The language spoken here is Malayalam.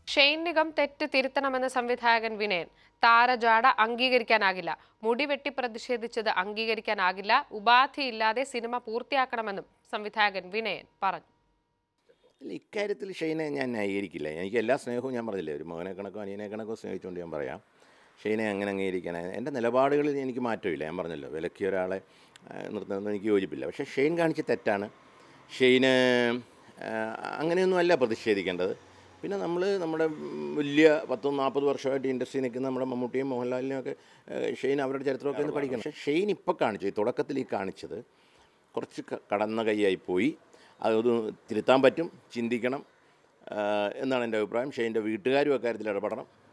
ഷെയ്ൻ നിഗം തെറ്റ് തിരുത്തണമെന്ന സംവിധായകൻ വിനയൻ താരജാട അംഗീകരിക്കാനാകില്ല മുടി വെട്ടി പ്രതിഷേധിച്ചത് അംഗീകരിക്കാനാകില്ല ഉപാധിയില്ലാതെ സിനിമ പൂർത്തിയാക്കണമെന്നും സംവിധായകൻ വിനയൻ പറഞ്ഞു ഇല്ല, ഇക്കാര്യത്തിൽ ഷെയ്നെ ഞാൻ ന്യായീകരിക്കില്ല എനിക്ക് എല്ലാ സ്നേഹവും ഞാൻ പറഞ്ഞില്ലേ ഒരു മകനെ കണക്കോ അനിയനെ കണക്കോ സ്നേഹിച്ചുകൊണ്ട് ഞാൻ പറയാം ഷെയ്നെ അങ്ങനെ അംഗീകരിക്കാൻ എൻ്റെ നിലപാടുകളിൽ എനിക്ക് മാറ്റമില്ല ഞാൻ പറഞ്ഞല്ലോ വിലക്കിയ ഒരാളെ ആ, നിർത്തുന്നതൊന്നും എനിക്ക് യോജിപ്പില്ല പക്ഷേ ഷെയ്ൻ കാണിച്ച തെറ്റാണ് ഷെയ്ന് ആ, അങ്ങനെയൊന്നും അല്ല പ്രതിഷേധിക്കേണ്ടത് പിന്നെ നമ്മൾ നമ്മുടെ ഉം, വലിയ പത്തും നാൽപ്പത് വർഷമായിട്ട് ഇൻഡസ്ട്രി നിൽക്കുന്ന നമ്മുടെ മമ്മൂട്ടിയും മോഹൻലാലിനെയും ഒക്കെ ആ, ഷെയ്ൻ അവരുടെ ചരിത്രമൊക്കെ ഒന്ന് പഠിക്കണം പക്ഷേ ഷെയ്ൻ ഇപ്പോൾ കാണിച്ചു ഈ തുടക്കത്തിൽ ഈ കാണിച്ചത് കുറച്ച് ക- കടന്ന കൈയായി പോയി അത് തിരുത്താൻ പറ്റും ചിന്തിക്കണം ആ, എന്നാണ് എൻ്റെ അഭിപ്രായം ഷെയ്ൻ്റെ വീട്ടുകാരും അക്കാര്യത്തിൽ ഇടപെടണം